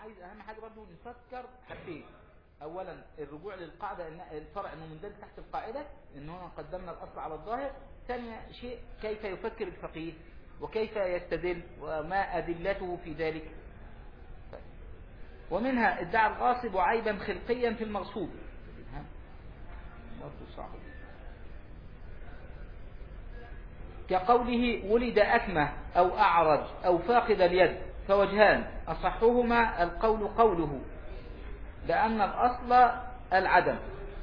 عايز اهم حاجة برضو نفكر حاجتين اولا الرجوع للقاعدة ان الفرع انه مندرج تحت القاعدة ان هنا قدمنا الاصل على الظاهر ثاني شيء كيف يفكر الفقيه وكيف يستدل وما ادلته في ذلك ومنها ادعى الغاصب عيبا خلقيا في المغصوب ها؟ برضو صعب كقوله ولد أكمه أو أعرج أو فاقد اليد فوجهان أصحهما القول قوله لأن الأصل العدم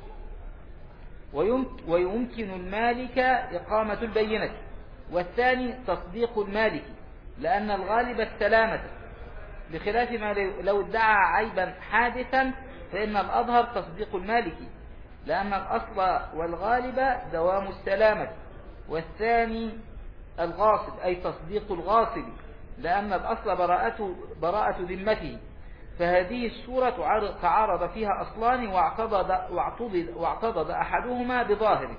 ويمك- ويمكن المالك إقامة البينة والثاني تصديق المالك لأن الغالب السلامة بخلاف ما لو- لو ادعى عيبا حادثا فإن الأظهر تصديق المالك لأن الأصل والغالب دوام السلامة والثاني الغاصب أي تصديق الغاصب لأن الأصل براءة, براءة ذمته فهذه السورة تعارض- تعارض فيها أصلان واعتضد, واعتضد, واعتضد أحدهما بظاهره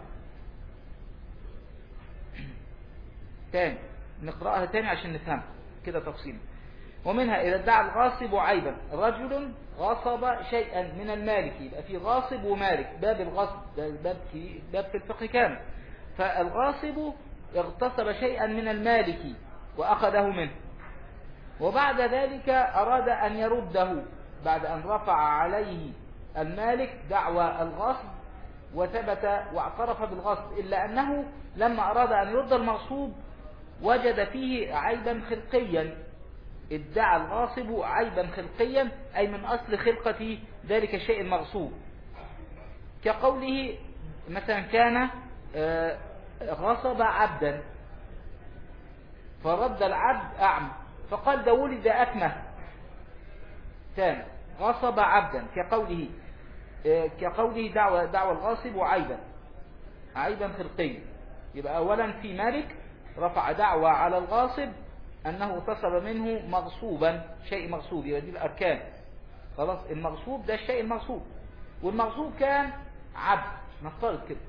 تاني نقرأها تاني عشان نفهم كده تفصيلا ومنها إذا ادعى الغاصب عيبا رجل غصب شيئا من المالك يبقى في غاصب ومالك باب الغصب ده باب, كي- باب في الفقه كامل فالغاصب اغتصب شيئا من المالك وأخذه منه وبعد ذلك أراد أن يرده بعد أن رفع عليه المالك دعوى الغصب وثبت واعترف بالغصب إلا أنه لما أراد أن يرد المغصوب وجد فيه عيبا خلقيا ادعى الغاصب عيبا خلقيا أي من أصل خلقة ذلك الشيء المغصوب كقوله مثلا كان آه، غصب عبدا فرد العبد أعمى فقال ده ولد أكمه ثاني غصب عبدا كقوله آه، كقوله دعوى دعوى الغاصب عيبا عيبا خلقيا يبقى أولا في مالك رفع دعوى على الغاصب أنه اغتصب منه مغصوبا شيء مغصوب يبقى دي الأركان خلاص المغصوب ده الشيء المغصوب والمغصوب كان عبد نفترض كده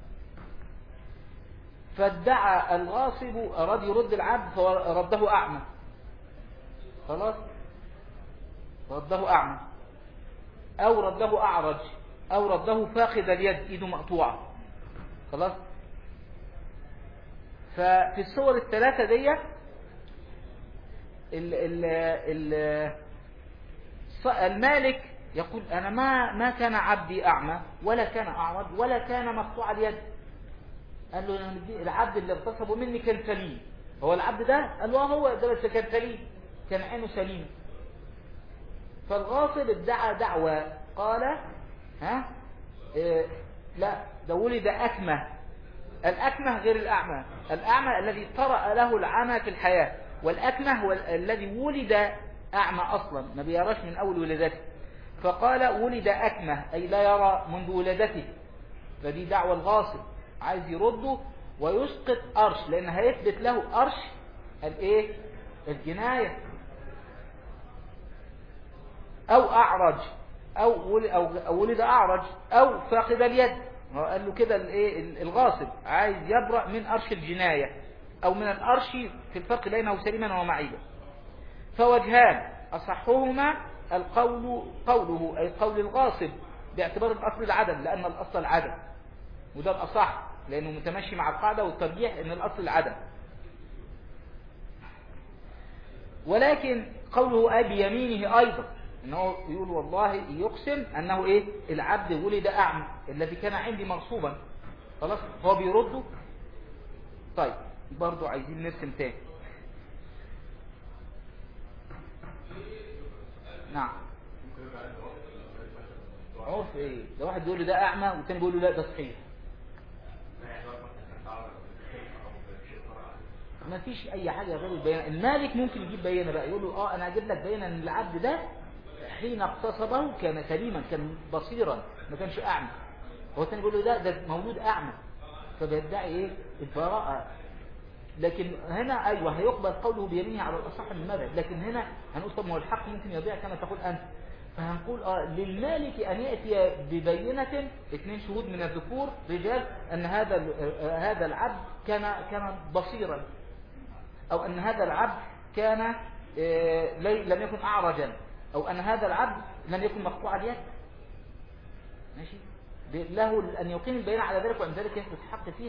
فادعى الغاصب أراد يرد العبد فرده أعمى خلاص رده أعمى أو رده أعرج أو رده فاقد اليد إيده مقطوعة خلاص ففي الصور الثلاثة دي ال ال ال ص- المالك يقول أنا ما ما كان عبدي أعمى ولا كان أعرج ولا كان مقطوع اليد قال له أنا مدي- العبد اللي اغتصبه مني كان سليم هو العبد ده قال له آه هو ده بس كان سليم كان عينه سليمه فالغاصب ادعى دعوى قال ها إيه لا ده ولد أكمه الأكمه غير الأعمى الأعمى الذي طرأ له العمى في الحياة والأكمه هو ال- الذي ولد أعمى أصلا ما بيراش من أول ولادته فقال ولد أكمه أي لا يرى منذ ولادته فدي دعوة الغاصب عايز يرده ويسقط أرش لأن هيثبت له أرش الإيه الجناية أو أعرج أو ولد, أو ولد أعرج أو فاقد اليد هو قال له كده الايه الغاصب عايز يبرأ من أرش الجناية أو من الأرش في الفرق بينه سليما ومعيبا فوجهان أصحهما القول قوله أي قول الغاصب باعتبار الأصل العدم لأن الأصل العدم وده الأصح لأنه متمشي مع القاعدة والترجيح أن الأصل العدم ولكن قوله أي بيمينه أيضا أنه يقول والله يقسم أنه إيه العبد ولد أعمى الذي كان عندي مغصوبا خلاص هو بيرده طيب برضو عايزين نرسم تاني نعم عرف ايه ده واحد بيقول له ده اعمى والتاني بيقول له لا ده صحيح ما فيش اي حاجه غير البيان المالك ممكن يجيب بيانه بقى يقول له اه انا هجيب لك بيانه ان العبد ده حين اغتصبه كان سليما كان بصيرا ما كانش اعمى هو الثاني بيقول له ده ده مولود اعمى فبيدعي ايه البراءه لكن هنا ايوه هيقبل قوله بيمينه على الاصح من المذهب لكن هنا هنقول طب ما هو الحق ممكن يضيع كما تقول انت فهنقول اه للمالك ان ياتي ببينه اثنين شهود من الذكور رجال ان هذا ال- هذا العبد كان كان بصيرا او ان هذا العبد كان آه، لي- لم يكن اعرجا أو أن هذا العبد لم يكن مقطوع اليد ماشي له أن يقيم البينة على ذلك وأن ذلك يثبت حق فيها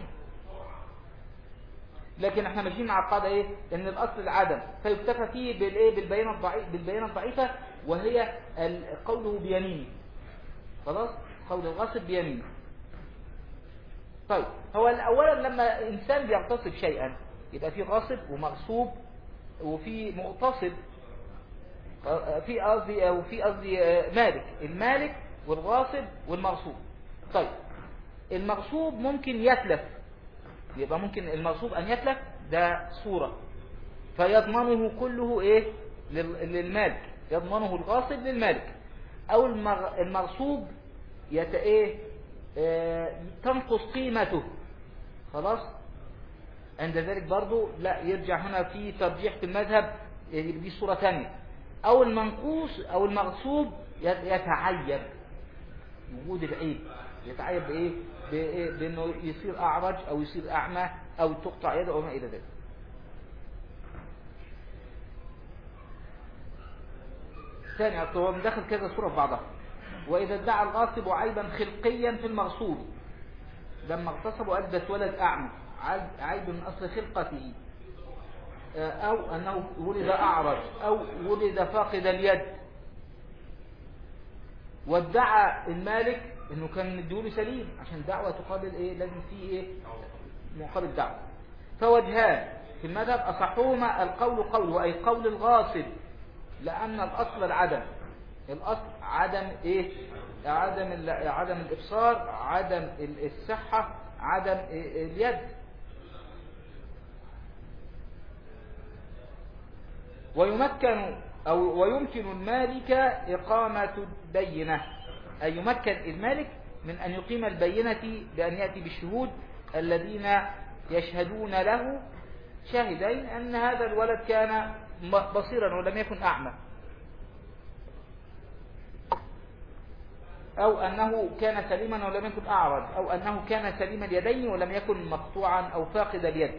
لكن احنا ماشيين مع القاعدة ايه ان الاصل العدم فيكتفى فيه بالايه بالبينة الضعيف بالبينة الضعيفة وهي قوله بيمينه خلاص قول الغاصب بيمينه طيب هو اولا لما انسان بيغتصب شيئا يبقى في غاصب ومغصوب وفي مغتصب في قصدي او في قصدي مالك المالك والغاصب والمغصوب طيب المغصوب ممكن يتلف يبقى ممكن المغصوب ان يتلف ده صورة فيضمنه كله ايه للمالك يضمنه الغاصب للمالك او المغصوب يت ايه اه تنقص قيمته خلاص عند ذلك برضو لا يرجع هنا في ترجيح في المذهب دي صورة ثانية او المنقوص او المغصوب يتعيب وجود العيب يتعيب بايه بايه بانه يصير اعرج او يصير اعمى او تقطع يده او ما الى ذلك ثاني هو مدخل كذا صورة في بعضها واذا ادعى الغاصب عيبا خلقيا في المغصوب لما اغتصب وألبس ولد أعمى عيب من أصل خلقته أو أنه ولد أعرج أو ولد فاقد اليد وادعى المالك انه كان مديوله سليم عشان دعوة تقابل ايه لازم فيه ايه مقابل دعوة فوجهان في المذهب اصحهما القول قول اي قول الغاصب لان الاصل العدم الاصل عدم ايه عدم عدم الابصار عدم الصحة عدم اليد ويمكن أو ويمكن المالك إقامة البينة أي يمكن المالك من أن يقيم البينة بأن يأتي بالشهود الذين يشهدون له شاهدين أن هذا الولد كان بصيرا ولم يكن أعمى أو أنه كان سليما ولم يكن أعرج أو أنه كان سليم اليدين ولم يكن مقطوعا أو فاقد اليد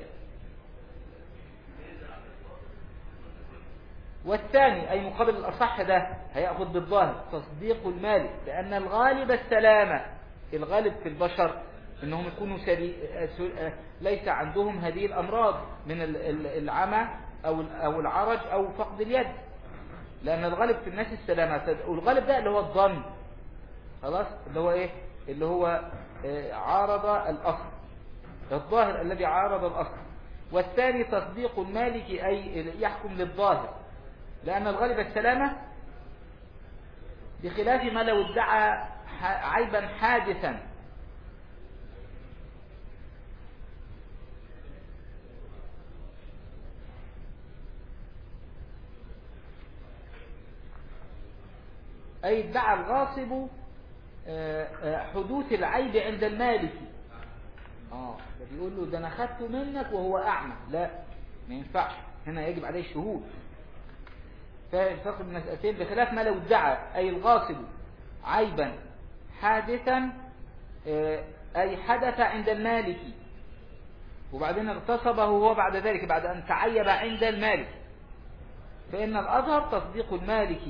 والثاني أي مقابل الأصح ده هيأخذ بالظاهر تصديق المالك لأن الغالب السلامة الغالب في البشر انهم يكونوا سري... ليس عندهم هذه الامراض من العمى او او العرج او فقد اليد لان الغالب في الناس السلامة والغالب ده اللي هو الظن خلاص اللي هو ايه اللي هو عارض الاصل الظاهر الذي عارض الاصل والثاني تصديق المالك اي يحكم للظاهر لان الغالب السلامة بخلاف ما لو ادعى عيبا حادثا أي ادعى الغاصب حدوث العيب عند المالك اه ده بيقول له ده انا خدته منك وهو اعمى لا ما ينفعش هنا يجب عليه الشهود فالفرق بين المسألتين بخلاف ما لو ادعى أي الغاصب عيبا حادثا أي حدث عند المالك وبعدين اغتصبه هو بعد ذلك بعد أن تعيب عند المالك فإن الأظهر تصديق المالك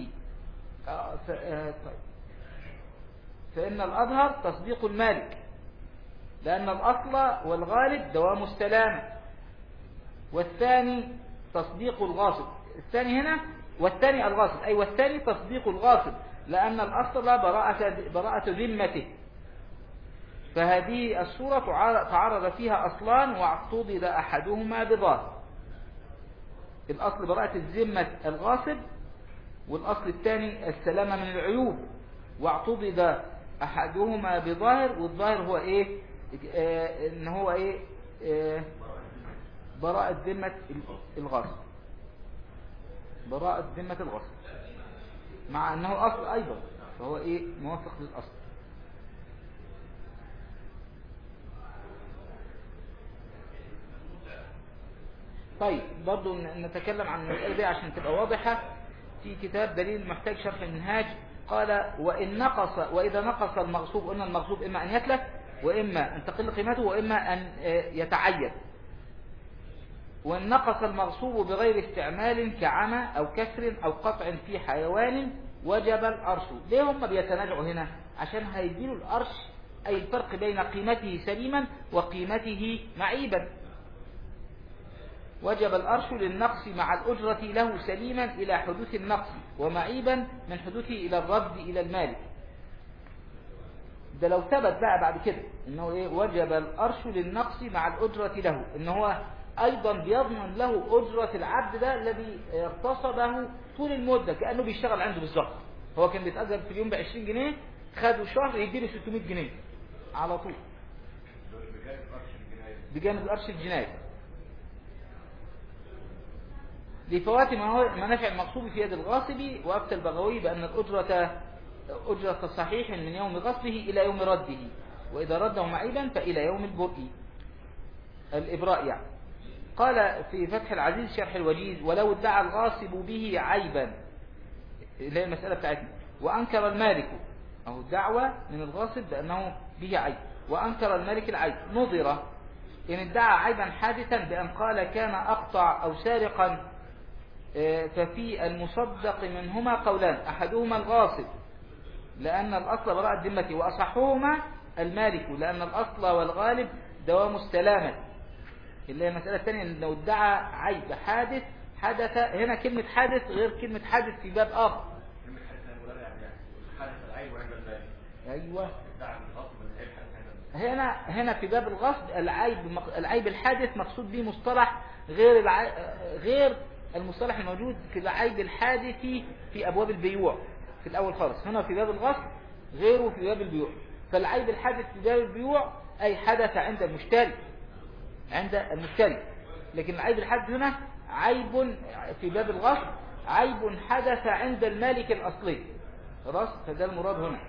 فإن الأظهر تصديق المالك لأن الأصل والغالب دوام السلامة والثاني تصديق الغاصب الثاني هنا والثاني الغاصب أي والثاني تصديق الغاصب لأن الأصل براءة, براءة ذمته فهذه الصورة تعارض فيها أصلان واعتضد أحدهما بظاهر الأصل براءة الذمة الغاصب والأصل الثاني السلامة من العيوب واعتضد أحدهما بظاهر والظاهر هو إيه آه إن هو إيه آه براءة ذمة الغاصب براءة ذمة الغصب مع أنه أصل أيضا فهو إيه موافق للأصل طيب برضو نتكلم عن المسألة دي عشان تبقى واضحة في كتاب دليل محتاج شرح المنهاج قال وإن نقص وإذا نقص المغصوب قلنا المغصوب إما أن يتلف وإما أن تقل قيمته وإما أن يتعين وإن نقص المغصوب بغير استعمال كعمى أو كسر أو قطع في حيوان وجب الأرش ليه هم بيتنازعوا هنا عشان هيديله الأرش أي الفرق بين قيمته سليما وقيمته معيبا وجب الأرش للنقص مع الأجرة له سليما إلى حدوث النقص ومعيبا من حدوثه إلى الرد إلى المالك ده لو ثبت بقى بعد كده انه ايه وجب الارش للنقص مع الاجرة له ان هو ايضا بيضمن له اجرة العبد ده الذي اغتصبه طول المدة كأنه بيشتغل عنده بالظبط هو كان بيتأجر في اليوم ب 20 جنيه خدوا شهر يديله 600 جنيه على طول بجانب قرش الجناية لفوات منافع المغصوب في يد الغاصب وأفتى البغوي بأن الأجرة أجرة صحيح من يوم غصبه إلى يوم رده وإذا رده معيبا فإلى يوم البرء الإبراء يعني قال في فتح العزيز شرح الوجيز ولو ادعى الغاصب به عيبا اللي هي المسألة بتاعتنا وأنكر المالك أو الدعوة من الغاصب بأنه به عيب وأنكر الملك العيب نظر إن ادعى عيبا حادثا بأن قال كان أقطع أو سارقا ففي المصدق منهما قولان أحدهما الغاصب لأن الأصل براءة ذمته وأصحهما المالك لأن الأصل والغالب دوام السلامة اللي هي المسألة الثانية إن لو ادعى عيب حادث حدث هنا كلمة حادث غير كلمة حادث في باب آخر أيوة هنا هنا في باب الغصب العيب العيب الحادث مقصود به مصطلح غير الع... غير المصطلح الموجود في العيب الحادث في أبواب البيوع في الأول خالص هنا في باب الغصب غيره في باب البيوع فالعيب الحادث في باب البيوع أي حدث عند المشتري عند المشتري لكن العيب الحادث هنا عيب في باب الغصب عيب حدث عند المالك الأصلي خلاص فده المراد هنا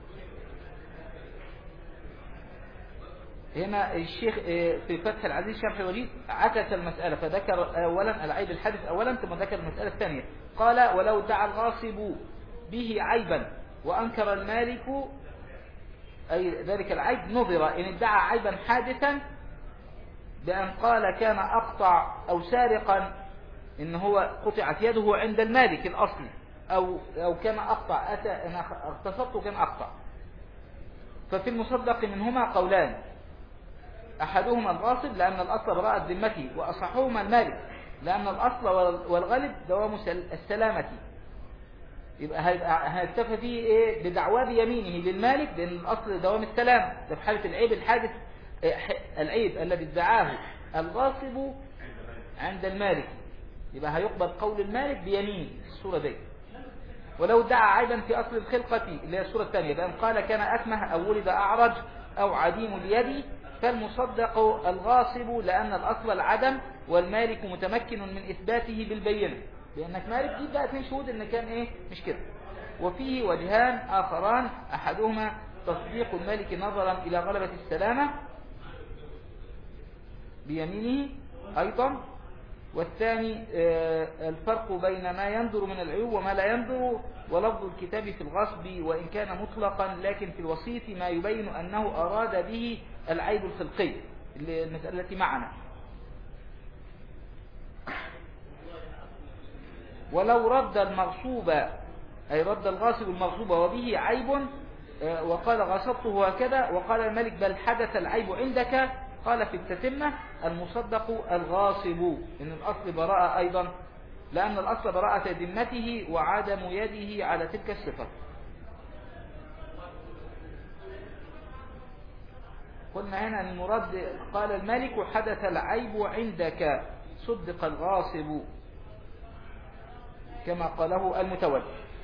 هنا الشيخ في فتح العزيز شرح الوجيز عكس المسألة فذكر أولا العيب الحادث أولا ثم ذكر المسألة الثانية قال ولو ادعى الغاصب به عيبا وأنكر المالك أي ذلك العيب نظر إن ادعى عيبا حادثا بأن قال كان أقطع أو سارقا إن هو قطعت يده عند المالك الأصلي أو, أو كان أقطع أتى أنا اغتصبت كان أقطع ففي المصدق منهما قولان أحدهما الغاصب لأن الأصل براءة ذمته وأصحهما المالك لأن الأصل والغالب دوام السلامة يبقى هيكتفى فيه ايه بدعواه بيمينه للمالك لان الاصل دوام السلام ده في حاله العيب الحادث العيب الذي ادعاه الغاصب عند المالك يبقى هيقبل قول المالك بيمينه في الصوره دي ولو ادعى عيبا في اصل الخلقه اللي هي الصوره الثانيه بان قال كان اكمه او ولد اعرج او عديم اليد فالمصدق الغاصب لان الاصل العدم والمالك متمكن من اثباته بالبينه لأنك مالك دي بقى اثنين شهود إن كان إيه مش كده وفيه وجهان آخران أحدهما تصديق المالك نظرا إلى غلبة السلامة بيمينه أيضا والثاني الفرق بين ما ينظر من العيوب وما لا ينظر ولفظ الكتاب في الغصب وإن كان مطلقا لكن في الوسيط ما يبين أنه أراد به العيب الخلقي المسألة التي معنا ولو رد المغصوب أي رد الغاصب المغصوب وبه عيب وقال غصبته هكذا وقال الملك بل حدث العيب عندك قال في التتمة المصدق الغاصب إن الأصل براءة أيضا لأن الأصل براءة ذمته وعدم يده على تلك الصفة قلنا هنا المرد قال الملك حدث العيب عندك صدق الغاصب كما قاله المتولي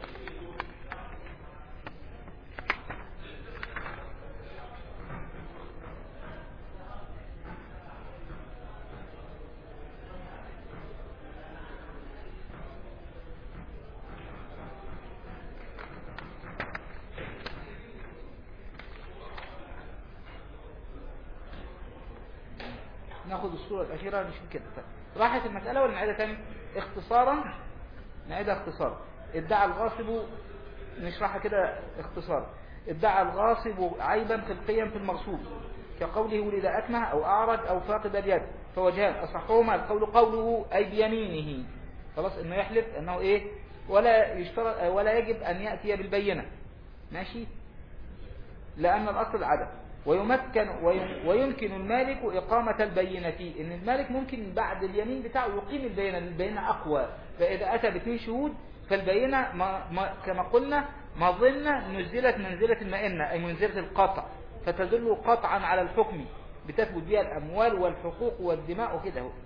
ناخذ الصورة الأخيرة نشوف كده راحت المسألة ولا نعيدها تاني اختصارا نعيدها اختصارا ادعى الغاصب نشرحها كده اختصارا ادعى الغاصب عيبا خلقيا في المغصوب كقوله ولد أكمه أو أعرج أو فاقد اليد فوجهان أصحهما القول قوله أي بيمينه خلاص إنه يحلف أنه إيه ولا يشترط ولا يجب أن يأتي بالبينة ماشي لأن الأصل العدم ويمكن ويم- ويمكن المالك إقامة البينة إن المالك ممكن بعد اليمين بتاعه يقيم البينة البينة أقوى فإذا أتى باثنين شهود فالبينة ما ما كما قلنا مظنة نزلت منزلة المئنة أي منزلة القطع فتدل قطعا على الحكم بتثبت بها الأموال والحقوق والدماء وكده هو.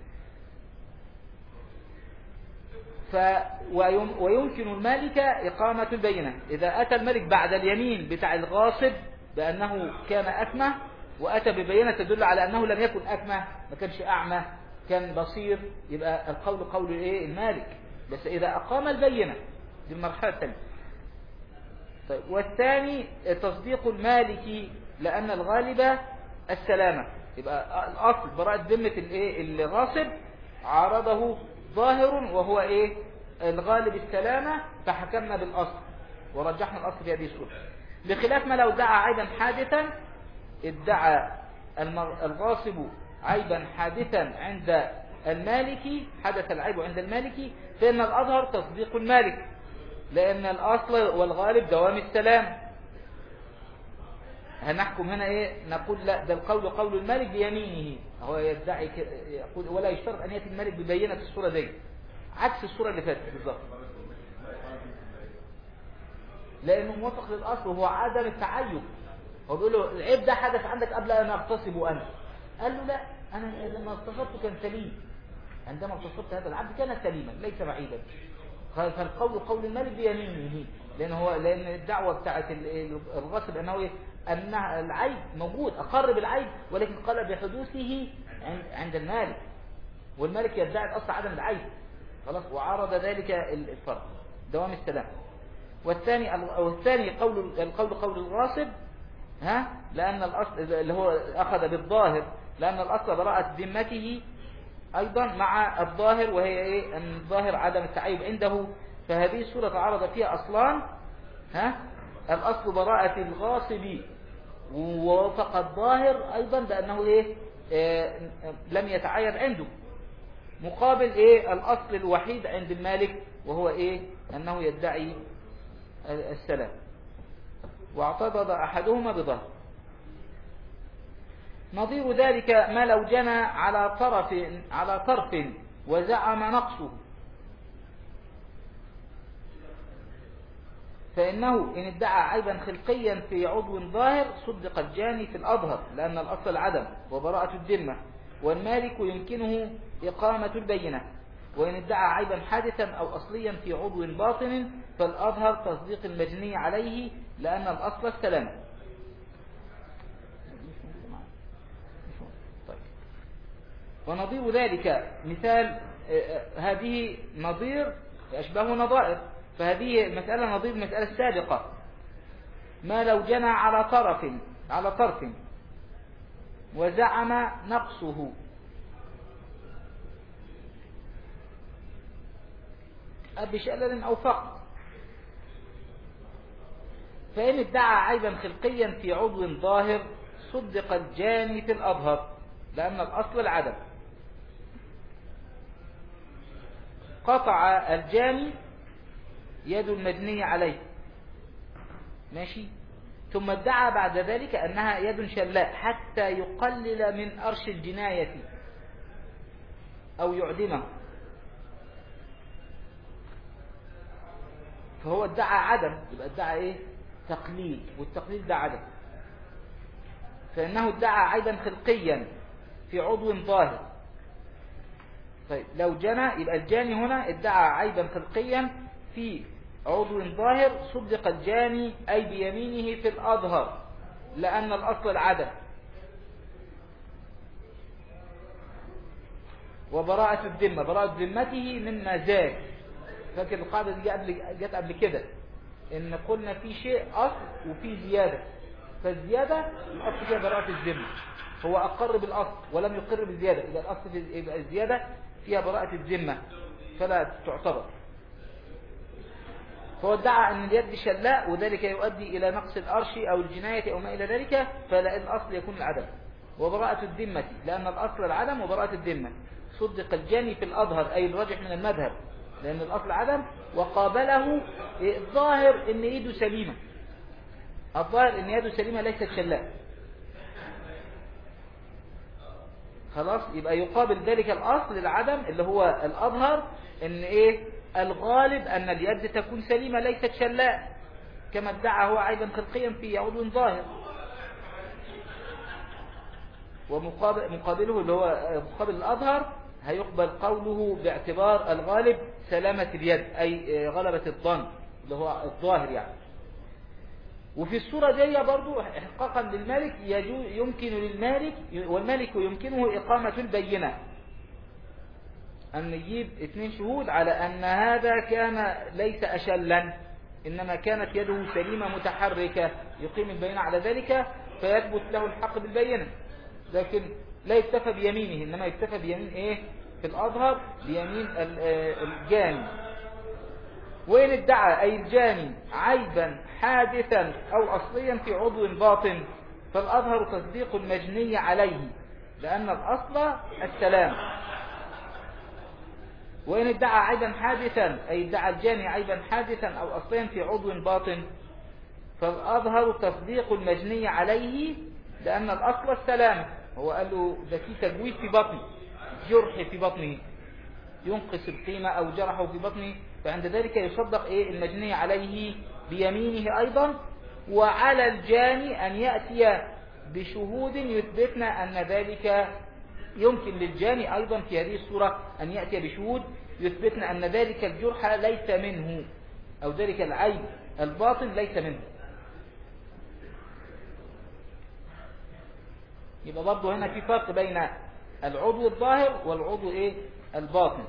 ف ويم- ويمكن المالك إقامة البينة إذا أتى الملك بعد اليمين بتاع الغاصب بأنه كان أكمه وأتى ببينة تدل على أنه لم يكن أكمه ما كانش أعمى كان بصير يبقى القول قول إيه المالك بس إذا أقام البينة دي المرحلة الثانية طيب والثاني تصديق المالك لأن الغالب السلامة يبقى الأصل براءة ذمة الإيه الغاصب عارضه ظاهر وهو إيه الغالب السلامة فحكمنا بالأصل ورجحنا الأصل في هذه الصورة بخلاف ما لو دعا عيبا حادثا ادعى المر- الغاصب عيبا حادثا عند المالك حدث العيب عند المالك فإن الأظهر تصديق المالك لأن الأصل والغالب دوام السلام هنحكم هنا ايه نقول لا ده القول قول الملك بيمينه هو يدعي ك- يقول ولا يشترط ان ياتي الملك ببينه في الصوره دي عكس الصوره اللي فاتت بالظبط لانه موافق للاصل وهو عدم التعيب هو بيقول له العيب ده حدث عندك قبل ان اغتصب انا قال له لا انا لما اغتصبته كان سليم عندما اغتصبت هذا العبد كان سليما ليس بعيدا فالقول قول الملك بيمينه لان هو لان الدعوه بتاعت ال- الغصب انه ايه ان العيب موجود اقر بالعيب ولكن قال بحدوثه عند- عند المالك والمالك يدعي الاصل عدم العيب خلاص وعارض ذلك ال- الفرق دوام السلام والثاني والثاني قول القول قول الغاصب ها لان الاصل اللي هو اخذ بالظاهر لان الاصل براءه ذمته أيضا مع الظاهر وهي إيه أن الظاهر عدم التعيب عنده فهذه الصورة تعارض فيها أصلان ها الأصل براءة الغاصب ووافق الظاهر أيضا بأنه إيه آه لم يتعيب عنده مقابل إيه الأصل الوحيد عند المالك وهو إيه أنه يدعي السلام واعتضد أحدهما بظهر نظير ذلك ما لو جنى على طرف على طرف وزعم نقصه فإنه إن ادعى عيبا خلقيا في عضو ظاهر صدق الجاني في الأظهر لأن الأصل العدم وبراءة الذمة والمالك يمكنه إقامة البينة وإن ادعى عيبا حادثا أو أصليا في عضو باطن فالأظهر تصديق المجني عليه لأن الأصل السلامة طيب. ونظير ذلك مثال آه، آه، هذه نظير أشبه نظائر فهذه مسألة نظير المسألة السابقة ما لو جنى على طرف على طرف وزعم نقصه بشلل أو فقر فإن ادعى عيبا خلقيا في عضو ظاهر صدق الجاني في الأظهر لأن الأصل العدم قطع الجاني يد المجني عليه ماشي ثم ادعى بعد ذلك أنها يد شلاء حتى يقلل من أرش الجناية أو يعدمه فهو ادعى عدم يبقى ادعى ايه تقليل والتقليل ده عدم فإنه ادعى عيبا خلقيا في عضو ظاهر طيب لو جنى يبقى الجاني هنا ادعى عيبا خلقيا في عضو ظاهر صدق الجاني أي بيمينه في الأظهر لأن الأصل العدم وبراءة الذمة براءة ذمته مما زاد فاكر القاعدة دي جت قبل جت قبل كده ان قلنا في شيء اصل وفي زيادة فالزيادة الاصل فيها براءة الذمة هو اقر بالاصل ولم يقر بالزيادة اذا الاصل في يبقى الزيادة فيها براءة الذمة فلا تعتبر فهو ادعى ان اليد شلاء وذلك يؤدي الى نقص الارش او الجناية او ما الى ذلك فلا الاصل يكون العدم وبراءة الذمة لان الاصل العدم وبراءة الذمة صدق الجاني في الاظهر اي الراجح من المذهب لأن الأصل عدم وقابله الظاهر إن إيده سليمة الظاهر إن يده سليمة ليست شلاء خلاص يبقى يقابل ذلك الأصل العدم اللي هو الأظهر إن إيه الغالب أن اليد تكون سليمة ليست شلاء كما ادعى هو عيبا خلقيا في عضو ظاهر ومقابله اللي هو مقابل الأظهر هيقبل قوله باعتبار الغالب سلامة اليد أي غلبة الظن اللي هو الظاهر يعني وفي الصورة دي برضو إحقاقا للمالك يمكن للمالك والمالك يمكنه إقامة البينة أن يجيب اثنين شهود على أن هذا كان ليس أشلا إنما كانت يده سليمة متحركة يقيم البينة على ذلك فيثبت له الحق بالبينة لكن لا يكتفى بيمينه إنما يكتفى بيمين إيه في الأظهر بيمين الجاني وإن ادعى أي الجاني عيبا حادثا أو أصليا في عضو باطن فالأظهر تصديق المجني عليه لأن الأصل السلام وإن ادعى عيبا حادثا أي ادعى الجاني عيبا حادثا أو أصليا في عضو باطن فالأظهر تصديق المجني عليه لأن الأصل السلام هو قال له ده في تجويد في بطنه جرح في بطنه ينقص القيمة أو جرحه في بطنه فعند ذلك يصدق إيه المجني عليه بيمينه أيضا وعلى الجاني أن يأتي بشهود يثبتن أن ذلك يمكن للجاني أيضا في هذه الصورة أن يأتي بشهود يثبتن أن ذلك الجرح ليس منه أو ذلك العيب الباطن ليس منه يبقى برضه هنا في فرق بين العضو الظاهر والعضو ايه الباطن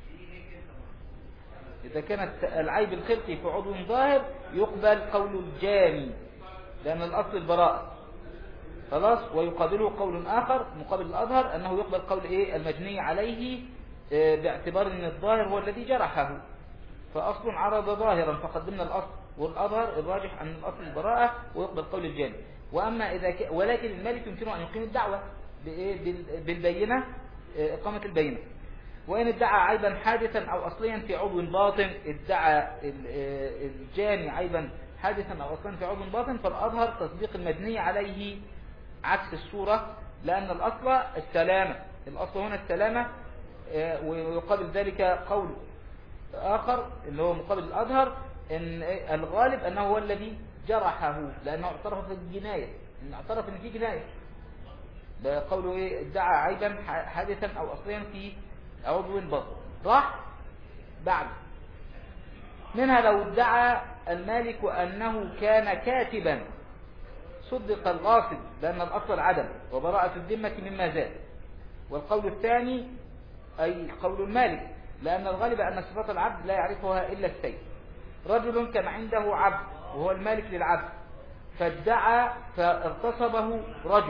إذا كانت العيب الخلقي في عضو ظاهر يقبل قول الجاني لأن الأصل البراءة خلاص ويقابله قول آخر مقابل الأظهر أنه يقبل قول إيه المجني عليه باعتبار أن الظاهر هو الذي جرحه فأصل عرض ظاهرا فقدمنا الأصل والأظهر الراجح أن الأصل البراءة ويقبل قول الجاني وأما إذا ك... ولكن الملك يمكنه أن يقيم الدعوة بإيه؟ بالبينة إقامة البينة وإن ادعى عيبا حادثا أو أصليا في عضو باطن ادعى الجاني عيبا حادثا أو أصليا في عضو باطن فالأظهر تصديق المبني عليه عكس الصورة لأن الأصل السلامة الأصل هنا السلامة ويقابل ذلك قول آخر اللي هو مقابل الأظهر إن الغالب أنه هو الذي جرحه لأنه اعترف في الجناية إن اعترف إن في جناية قوله إيه ادعى عيبا حادثا أو أصليا في عضو البطن صح بعد منها لو ادعى المالك أنه كان كاتبا صدق الغاصب لأن الأصل العدم وبراءة الذمة مما زاد والقول الثاني أي قول المالك لأن الغالب أن صفات العبد لا يعرفها إلا السيد رجل كان عنده عبد وهو المالك للعبد فادعى فاغتصبه رجل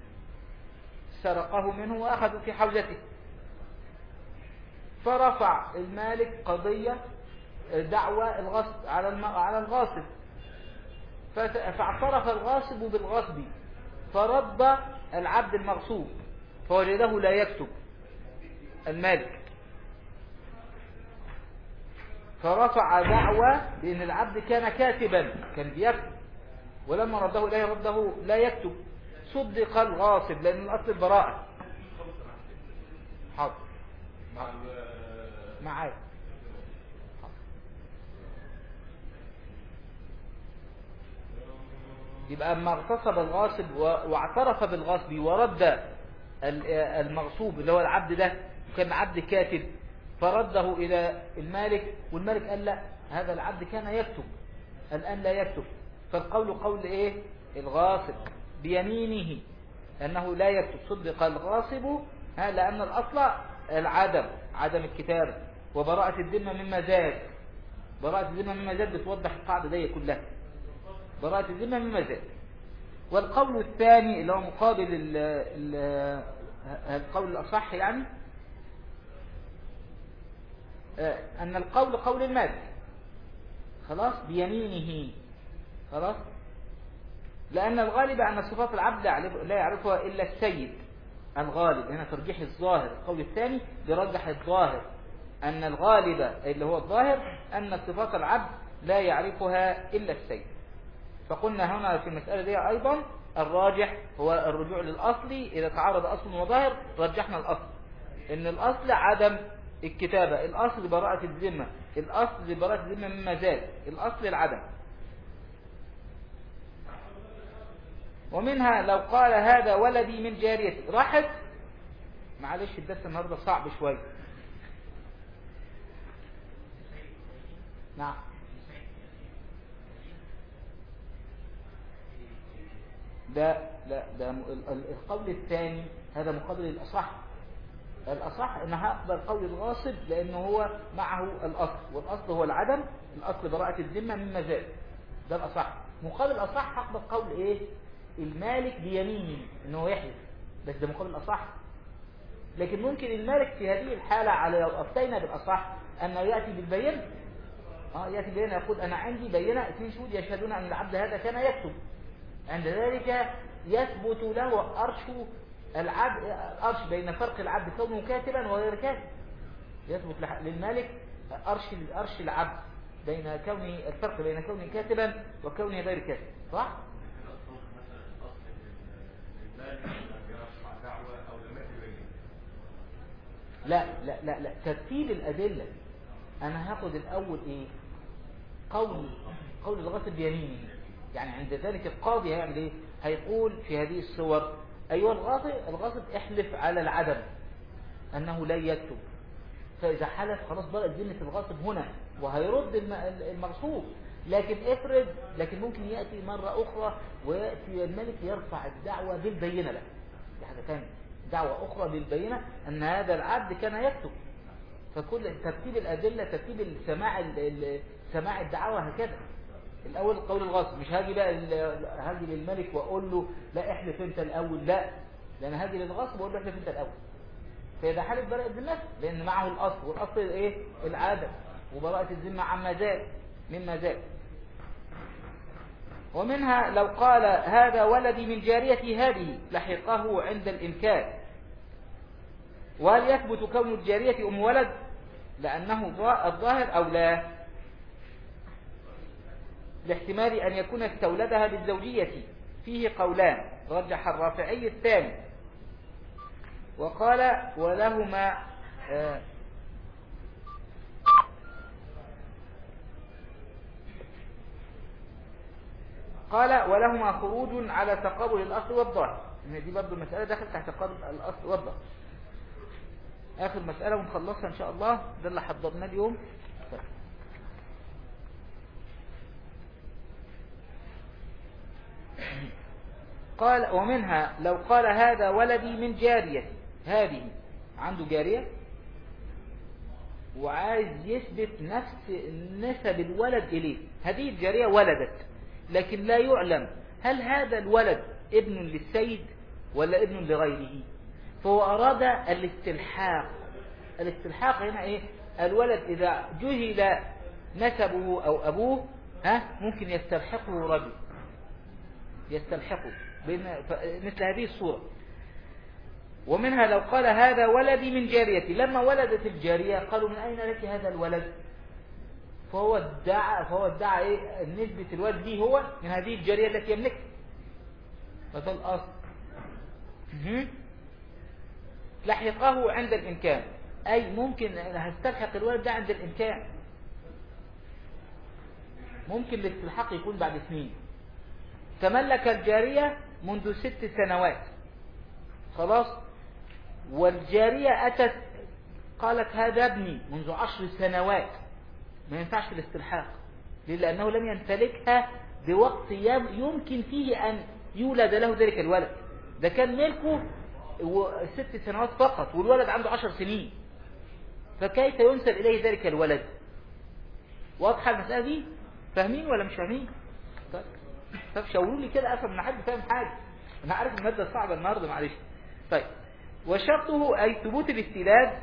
سرقه منه وأخذوا في حوزته فرفع المالك قضية دعوى الغصب على على الغاصب فاعترف الغاصب بالغصب فرد العبد المغصوب فوجده لا يكتب المالك فرفع دعوى بأن العبد كان كاتبا كان بيكتب ولما رده إليه رده لا يكتب صدق الغاصب لأن الأصل البراءة حاضر معاك يبقى اما اغتصب الغاصب واعترف بالغصب ورد المغصوب اللي هو العبد ده كان عبد كاتب فرده إلى المالك والمالك قال لا هذا العبد كان يكتب الآن لا يكتب فالقول قول إيه الغاصب بيمينه أنه لا يكتب صدق الغاصب لأن الأصل العدم عدم الكتاب وبراءة الذمة مما زاد براءة الذمة مما زاد بتوضح القاعدة دي كلها براءة الذمة مما زاد والقول الثاني اللي هو مقابل ال ال القول الأصح يعني أن القول قول المالك خلاص بيمينه خلاص لأن الغالب أن صفات العبد لا يعرفها إلا السيد الغالب هنا ترجيح الظاهر القول الثاني بيرجح الظاهر أن الغالب اللي هو الظاهر أن صفات العبد لا يعرفها إلا السيد فقلنا هنا في المسألة دي أيضا الراجح هو الرجوع للأصل إذا تعارض أصل وظاهر رجحنا الأصل إن الأصل عدم الكتابة الأصل براءة الذمة الأصل براءة الذمة مما زاد الأصل العدم ومنها لو قال هذا ولدي من جاريتي راحت معلش الدرس النهارده صعب شويه نعم ده لا ده م- ال- ال- القول الثاني هذا مقابل الأصح الأصح أن هقبل قول الغاصب لأنه هو معه الأصل والأصل هو العدم الأصل براءة الذمة مما زاد ده الأصح مقابل الأصح هقبل قول إيه المالك بيمينه إنه هو يحلف بس ده مقابل الأصح لكن ممكن المالك في هذه الحالة على لو أفتينا بالأصح أنه يأتي بالبينة اه يأتي بينة يقول أنا عندي بينة اثنين شهود يشهدون أن العبد هذا كان يكتب عند ذلك يثبت له أرش العبد أرش بين فرق العبد كونه كاتبا وغير كاتب يثبت لح- للمالك أرش أرش العبد بين كونه الفرق بين كونه كاتبا وكونه غير كاتب صح؟ لا لا لا لا ترتيب الأدلة أنا هاخد الأول إيه قول قول الغاصب بيمينه يعني عند ذلك القاضي هيعمل إيه هيقول في هذه الصور أيها الغاصب الغاصب احلف على العدم أنه لا يكتب فإذا حلف خلاص بقى ذمة الغاصب هنا وهيرد الم- المغصوب لكن افرض لكن ممكن يأتي مرة أخرى ويأتي الملك يرفع الدعوة بالبينة له دي حاجة ثانية دعوة أخرى بالبينة أن هذا العبد كان يكتب فكل ترتيب الأدلة ترتيب السماع ال- ال- سماع الدعوة هكذا الأول قول الغاصب مش هاجي بقى ال- هاجي للملك وأقول له لا احلف أنت الأول لا لأن هاجي للغاصب وأقول له احلف أنت الأول فإذا حلف براءة الذمة لأن معه الأصل والأصل إيه العادة وبراءة الذمة عما زاد مما زاد ومنها لو قال هذا ولدي من جاريتي هذه لحقه عند الإمكان وهل يثبت كون الجارية أم ولد لأنه ظا- الظاهر أو لا لاحتمال أن يكون استولدها بالزوجية فيه قولان رجح الرافعي الثاني وقال ولهما آه، قال ولهما خروج على تقابل الأصل والظاهر إن دي برضو المسألة داخل تحت تقابل الأصل والظاهر آخر مسألة ونخلصها إن شاء الله ده اللي حضرناه اليوم طيب. قال ومنها لو قال هذا ولدي من جارية هذه عنده جارية وعايز يثبت نفس نسب الولد إليه هذه الجارية ولدت لكن لا يعلم هل هذا الولد ابن للسيد ولا ابن لغيره فهو أراد الاستلحاق الاستلحاق هنا إيه الولد إذا جهل نسبه أو أبوه ها ممكن يستلحقه رجل يستلحقه بين ف- مثل هذه الصورة ومنها لو قال هذا ولدي من جاريتي لما ولدت الجارية قالوا من أين لك هذا الولد فهو ادعى فهو ادعى ايه نسبة الولد دي هو من هذه الجارية التي يملكها فده الأصل مهم. لحقه عند الإمكان أي ممكن هستلحق الولد ده عند الإمكان ممكن الاستلحاق يكون بعد سنين تملك الجارية منذ ست سنوات خلاص والجارية أتت قالت هذا ابني منذ عشر سنوات ما ينفعش الاستلحاق ليه؟ لأنه لم يمتلكها بوقت يم- يمكن فيه أن يولد له ذلك الولد ده كان ملكه و- ست سنوات فقط والولد عنده عشر سنين فكيف ينسب إليه ذلك الولد واضحة المسألة دي فاهمين ولا مش فاهمين طيب طب شاوروا لي كده افهم ان حد فاهم حاجه انا عارف الماده صعبه النهارده معلش طيب وشرطه اي ثبوت الاستيلاد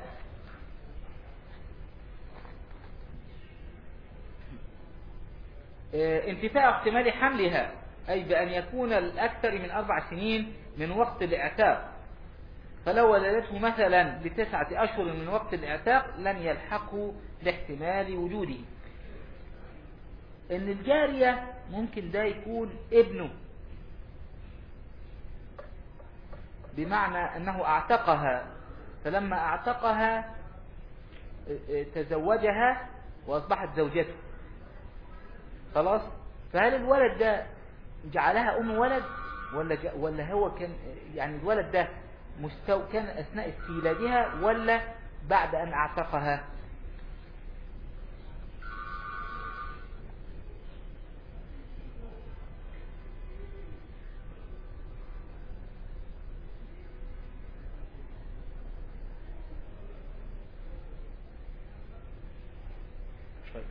آه، انتفاء احتمال حملها أي بأن يكون الأكثر من أربع سنين من وقت الاعتاق فلو ولدته مثلا لتسعة أشهر من وقت الاعتاق لن يلحقه لاحتمال وجوده ان الجارية ممكن ده يكون ابنه بمعنى انه اعتقها فلما اعتقها تزوجها واصبحت زوجته خلاص فهل الولد ده جعلها ام ولد ولا ج... ولا هو كان يعني الولد ده مستو كان اثناء استيلادها ولا بعد ان اعتقها طيب.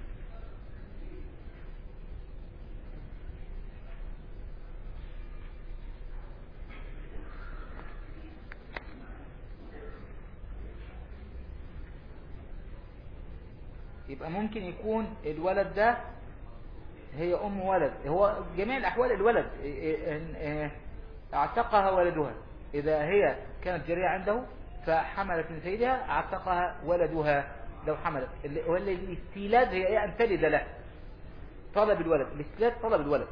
يبقى ممكن يكون الولد ده هي أم ولد هو جميع الأحوال الولد اعتقها ولدها إذا هي كانت جريئة عنده فحملت من سيدها اعتقها ولدها لو حملت ولا الاستيلاد هي ايه أن تلد له طلب الولد الاستيلاد طلب الولد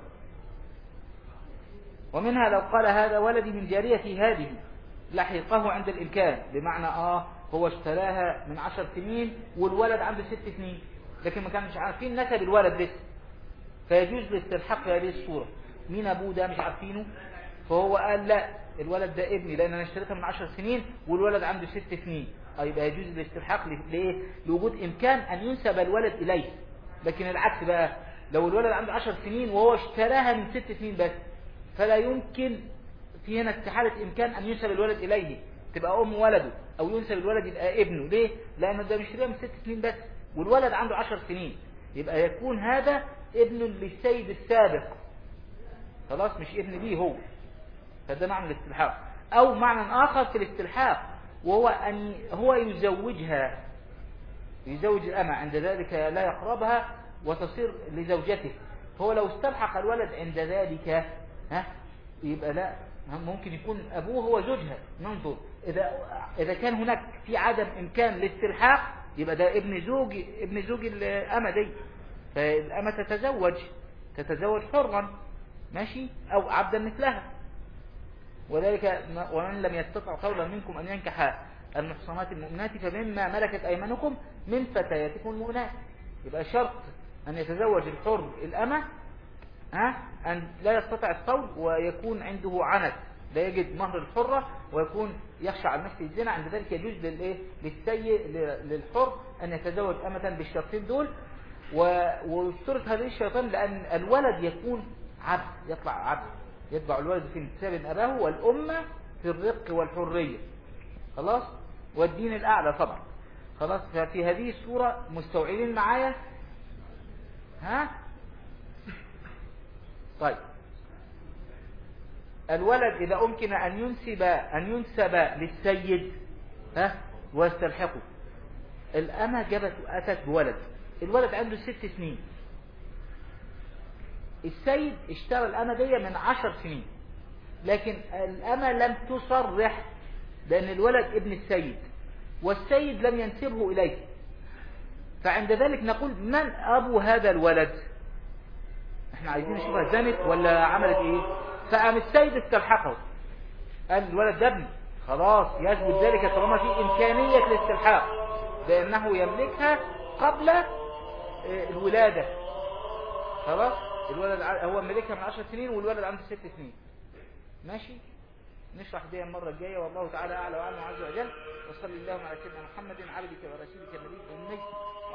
ومنها لو قال هذا ولدي من جاريتي هذه لحقه عند الإمكان بمعنى آه هو اشتراها من عشر سنين والولد عنده ست سنين لكن ما كانش عارفين نسب الولد لسه فيجوز الاستلحاق في هذه الصورة مين أبوه ده مش عارفينه فهو قال لا الولد ده ابني لأن أنا اشتريتها من عشر سنين والولد عنده ست سنين أو يبقى يجوز الاستلحاق لإيه؟ لوجود إمكان أن ينسب الولد إليه لكن العكس بقى لو الولد عنده عشر سنين وهو اشتراها من ست سنين بس فلا يمكن في هنا استحالة إمكان أن ينسب الولد إليه تبقى أم ولده أو ينسب الولد يبقى ابنه ليه؟ لأنه ده مشتريها من ست سنين بس والولد عنده عشر سنين يبقى يكون هذا ابن للسيد السابق خلاص مش ابن ليه هو فده معنى الاستلحاق أو معنى آخر في الاستلحاق وهو أن هو يزوجها يزوج الأمة عند ذلك لا يقربها وتصير لزوجته هو لو استلحق الولد عند ذلك ها يبقى لا ممكن يكون أبوه هو زوجها ننظر إذا إذا كان هناك في عدم إمكان للاستلحاق يبقى ده ابن زوج ابن زوج الأمة دي فالأمة تتزوج تتزوج حرا ماشي أو عبدا مثلها وذلك ومن لم يستطع قولا منكم أن ينكح المحصنات المؤمنات فمما ملكت أيمانكم من فتياتكم المؤمنات يبقى شرط أن يتزوج الحر الأمة ها أن لا يستطيع الصوم ويكون عنده عنت لا يجد مهر الحرة ويكون يخشى عن نفسه الزنا عند ذلك يجوز للايه للسيء للحر أن يتزوج أمة بالشرطين دول واشترط هذه الشيطان لأن الولد يكون عبد يطلع عبد يتبع الولد في انتساب أباه والأمة في الرق والحرية خلاص والدين الأعلى طبعا خلاص ففي هذه الصورة مستوعبين معايا ها طيب الولد إذا أمكن أن ينسب أن ينسب للسيد ها ويستلحقه الأمة جابت أتت بولد الولد عنده ست سنين السيد اشترى الأمة دي من عشر سنين لكن الأمة لم تصرح بأن الولد ابن السيد والسيد لم ينسبه إليه فعند ذلك نقول من أبو هذا الولد احنا عايزين نشوفها زنت ولا عملت ايه فقام السيد استلحقه قال الولد ده ابني خلاص يثبت ذلك طالما في إمكانية الاستلحاق بأنه يملكها قبل الولادة خلاص الولد هو ملكها من عشر سنين والولد عنده ست سنين ماشي نشرح دي المرة الجاية والله تعالى أعلى وأعلم عز وجل وصلي اللهم على سيدنا محمد عبدك ورسولك النبي الأمي